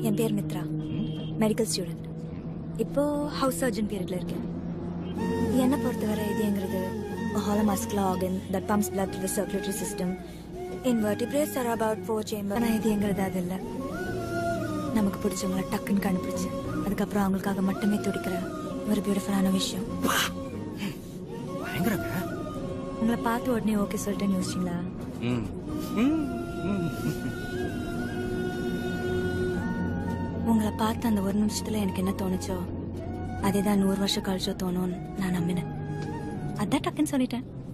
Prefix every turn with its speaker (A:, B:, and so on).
A: என் பேர் Mithra medical student இப்போ house surgeon பீரியட்ல இருக்கேன் என்னை பொறுத்தவரை இதுங்கிறது hollow muscular organ that pumps blood to the circulatory system in vertebrates are about four chamber ஆனால் இதுங்கிறது அது இல்லை நமக்கு பிடிச்சவங்கள டக்குன்னு கண்டுபிடிச்சு அதுக்கப்புறம் அவங்களுக்காக மட்டுமே துடிக்கிற ஒரு பியூட்டிஃபுல்லான விஷயம்
B: பயங்கரங்க
A: உங்களை பார்த்து உடனே ஓகே சொல்லிட்டேன்னு யோசிச்சிங்களா
B: ம் ம் ம்
A: உங்களை பார்த்த அந்த ஒரு நிமிஷத்துல எனக்கு என்ன தோணுச்சோ அதே தான் நூறு வருஷம் கழிச்சோ தோணும்னு நான் நம்பினேன் அதான் டக்குன்னு சொல்லிட்டேன்